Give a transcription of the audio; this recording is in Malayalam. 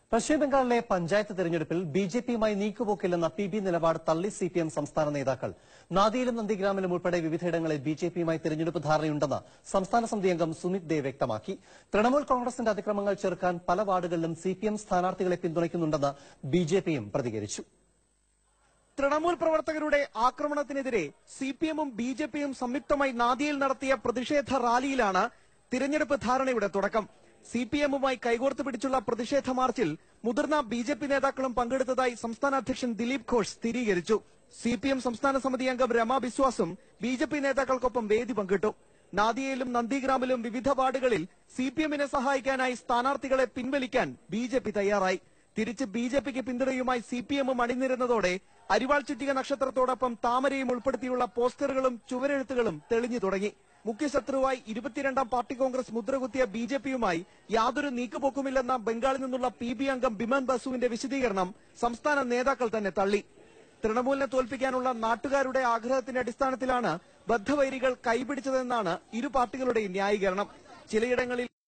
പശ്ചിമബംഗാളിലെ പഞ്ചായത്ത് തെരഞ്ഞെടുപ്പിൽ ബി ജെ പിയുമായി നീക്കുപോക്കില്ലെന്ന പി ബി നിലപാട് തള്ളി സി പി എം സംസ്ഥാന നേതാക്കൾ നാദിയിലും നന്ദിഗ്രാമിലും ഉൾപ്പെടെ വിവിധയിടങ്ങളിൽ ബി ജെ പിയുമായി തെരഞ്ഞെടുപ്പ് ധാരണയുണ്ടെന്ന് സംസ്ഥാന സമിതി അംഗം സുമിത് ദേ വ്യക്തമാക്കി തൃണമൂൽ കോൺഗ്രസിന്റെ അതിക്രമങ്ങൾ ചെറുക്കാൻ പല വാർഡുകളിലും സി പി എം സ്ഥാനാർത്ഥികളെ പിന്തുണയ്ക്കുന്നുണ്ടെന്ന് ബി ജെ പിയും പ്രതികരിച്ചു തൃണമൂൽ പ്രവർത്തകരുടെ ആക്രമണത്തിനെതിരെ സി പി എമ്മും ബി ജെ പിയും സംയുക്തമായി നാദിയിൽ നടത്തിയ പ്രതിഷേധ റാലിയിലാണ് തിരഞ്ഞെടുപ്പ് ധാരണയുടെ തുടക്കം സി പി എമ്മുമായി കൈകോർത്ത് പിടിച്ചുള്ള പ്രതിഷേധ മാർച്ചിൽ മുതിർന്ന ബി ജെ പി നേതാക്കളും പങ്കെടുത്തതായി സംസ്ഥാന അധ്യക്ഷൻ ദിലീപ് ഘോഷ് സ്ഥിരീകരിച്ചു സി പി എം സംസ്ഥാന സമിതി അംഗം രമ ബിസ്വാസും ബി ജെ പി നേതാക്കൾക്കൊപ്പം വേദി പങ്കിട്ടു നാദിയയിലും നന്ദിഗ്രാമിലും വിവിധ വാർഡുകളിൽ സി പി എമ്മിനെ സഹായിക്കാനായി സ്ഥാനാർത്ഥികളെ പിൻവലിക്കാൻ ബി ജെ പി തയ്യാറായി തിരിച്ച് ബി ജെ പിക്ക് പിന്തുണയുമായി സി പി എമ്മും അണിനിരുന്നതോടെ അരിവാൾ ചുറ്റിക നക്ഷത്രത്തോടൊപ്പം താമരയും ഉൾപ്പെടുത്തിയുള്ള പോസ്റ്ററുകളും ചുവരെഴുത്തുകളും തെളിഞ്ഞു തുടങ്ങി മുഖ്യശത്രുവായി ഇരുപത്തിരണ്ടാം പാർട്ടി കോൺഗ്രസ് മുദ്രകുത്തിയ ബി ജെ പിയുമായി യാതൊരു നീക്കുപോക്കുമില്ലെന്ന ബംഗാളിൽ നിന്നുള്ള പി ബി അംഗം ബിമൻ ബസുവിന്റെ വിശദീകരണം സംസ്ഥാന നേതാക്കൾ തന്നെ തള്ളി തൃണമൂലിനെ തോൽപ്പിക്കാനുള്ള നാട്ടുകാരുടെ ആഗ്രഹത്തിന്റെ അടിസ്ഥാനത്തിലാണ് ബദ്ധവൈരികൾ കൈപിടിച്ചതെന്നാണ് ഇരു പാർട്ടികളുടെയും ന്യായീകരണം ചിലയിടങ്ങളിൽ